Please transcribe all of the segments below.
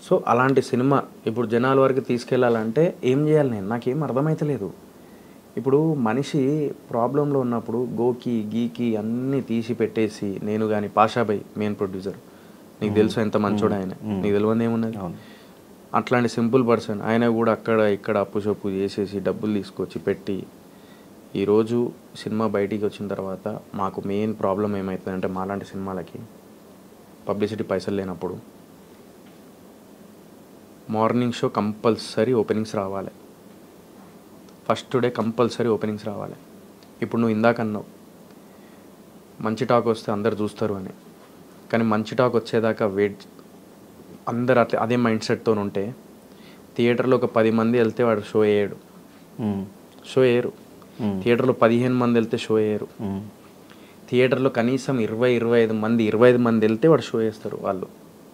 So అలాంటి cinema ఇప్పుడు జనాల వరకు తీసుకెళ్ళాలంటే ఏం చేయాలి నేను నాకేం అర్థమైతలేదు ఇప్పుడు మనిషి ప్రాబ్లంలో ఉన్నప్పుడు గోకి గీకి అన్నీ తీసి పెట్టేసి నేను కానీ పాషాబాయ్ మెయిన్ ప్రొడ్యూసర్ నీకు తెలుసు ఎంత మంచోడు ఆయన నీకు తెలియదు ఏమున్నది అట్లాంటి సింపుల్ పర్సన్ ఆయన కూడా అక్కడ ఇక్కడ అప్పు చప్పు చేసేసి డబ్బులు తీసుకొచ్చి పెట్టి ఈరోజు సినిమా బయటికి వచ్చిన తర్వాత మాకు మెయిన్ ప్రాబ్లం ఏమవుతుందంటే మాలాంటి సినిమాలకి పబ్లిసిటీ పైసలు లేనప్పుడు మార్నింగ్ షో కంపల్సరీ ఓపెనింగ్స్ రావాలి ఫస్ట్ డే కంపల్సరీ ఓపెనింగ్స్ రావాలి ఇప్పుడు నువ్వు ఇందాక అన్నావు మంచి టాక్ వస్తే అందరు చూస్తారు అని కానీ మంచి టాక్ వచ్చేదాకా వెయిట్ అందరు అట్లా అదే మైండ్ సెట్తో ఉంటే థియేటర్లో ఒక పది మంది వెళ్తే వాడు షో వేయడు షో వేయరు థియేటర్లో పదిహేను మంది వెళ్తే షో వేయరు థియేటర్లో కనీసం ఇరవై ఇరవై ఐదు మంది ఇరవై ఐదు మంది వెళ్తే వాడు షో వేస్తారు వాళ్ళు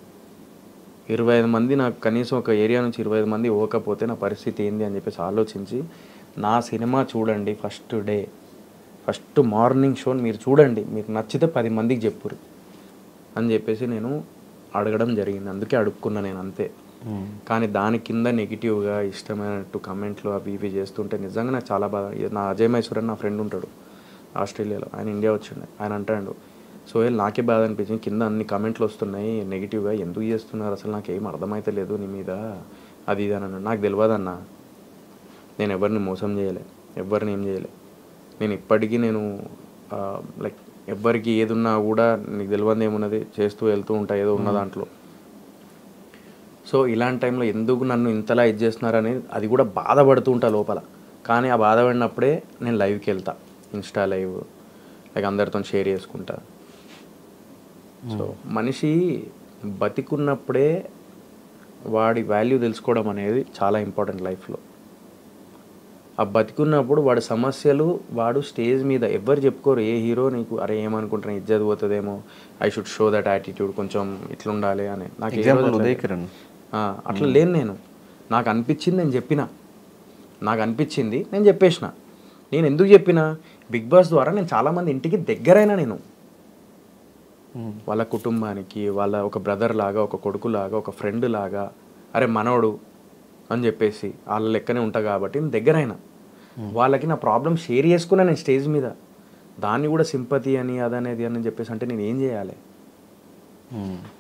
ఇరవై ఐదు మంది నాకు కనీసం ఒక ఏరియా నుంచి ఇరవై ఐదు మంది పోకపోతే నా పరిస్థితి ఏంది అని చెప్పేసి ఆలోచించి నా సినిమా చూడండి ఫస్ట్ డే ఫస్ట్ మార్నింగ్ షోని మీరు చూడండి మీకు నచ్చితే పది మందికి చెప్పురు అని చెప్పేసి నేను అడగడం జరిగింది అందుకే అడుక్కున్నా నేను అంతే కానీ దాని కింద నెగిటివ్గా ఇష్టమైనట్టు కమెంట్లు అవి ఇవి చేస్తుంటే నిజంగా నాకు చాలా బాధ ఇది నా అజయ్ మైసూర్ అని నా ఫ్రెండ్ ఉంటాడు ఆస్ట్రేలియాలో ఆయన ఇండియా వచ్చిండే ఆయన అంటాడు సోహెల్ నాకే బాధ అనిపించింది కింద అన్ని కమెంట్లు వస్తున్నాయి నెగిటివ్గా ఎందుకు చేస్తున్నారు అసలు నాకు ఏం అర్థమైతే లేదు నీ మీద అది ఇది అని అన్నాడు నాకు తెలియదు అన్న నేను ఎవరిని మోసం చేయలే ఎవరిని ఏం చేయలే నేను ఇప్పటికీ నేను లైక్ ఎవ్వరికి ఏది ఉన్నా కూడా నీకు తెలియదు ఏమున్నది చేస్తూ వెళ్తూ ఉంటా ఏదో ఉన్న దాంట్లో సో ఇలాంటి టైంలో ఎందుకు నన్ను ఇంతలా ఇది చేస్తున్నారని అది కూడా బాధపడుతూ ఉంటా లోపల కానీ ఆ బాధపడినప్పుడే నేను లైవ్కి వెళ్తా ఇన్స్టా లైవ్ లైక్ అందరితో షేర్ చేసుకుంటా సో మనిషి బతికున్నప్పుడే వాడి వాల్యూ తెలుసుకోవడం అనేది చాలా ఇంపార్టెంట్ లైఫ్లో ఆ బతికున్నప్పుడు వాడి సమస్యలు వాడు స్టేజ్ మీద ఎవ్వరు చెప్పుకోరు ఏ హీరో నీకు అరే ఏమనుకుంటారు ఇజ్జత్ పోతుందేమో I should show that attitude కొంచెం ఇట్లుండాలి అని నాకు ఏ ఎగ్జాంపుల్ రోజు ఉదయ్ అట్లా- కిరణ్ ఆ, అట్లా లేను నేను నాకు అనిపించింది నేను చెప్పిన నాకు అనిపించింది నేను చెప్పేసిన నేను ఎందుకు చెప్పిన బిగ్ బాస్ ద్వారా నేను చాలామంది ఇంటికి దగ్గరైనా నేను వాళ్ళ కుటుంబానికి వాళ్ళ ఒక బ్రదర్ లాగా ఒక కొడుకు లాగా ఒక ఫ్రెండ్ లాగా అరే మనోడు అని చెప్పేసి వాళ్ళ లెక్కనే ఉంటా కాబట్టి నేను దగ్గరైనా వాళ్ళకి నా ప్రాబ్లం షేర్ చేసుకున్నా నేను స్టేజ్ మీద దాన్ని కూడా సింపతి అని అదనేది అని చెప్పేసి అంటే నేను ఏం చేయాలి మ్మ్.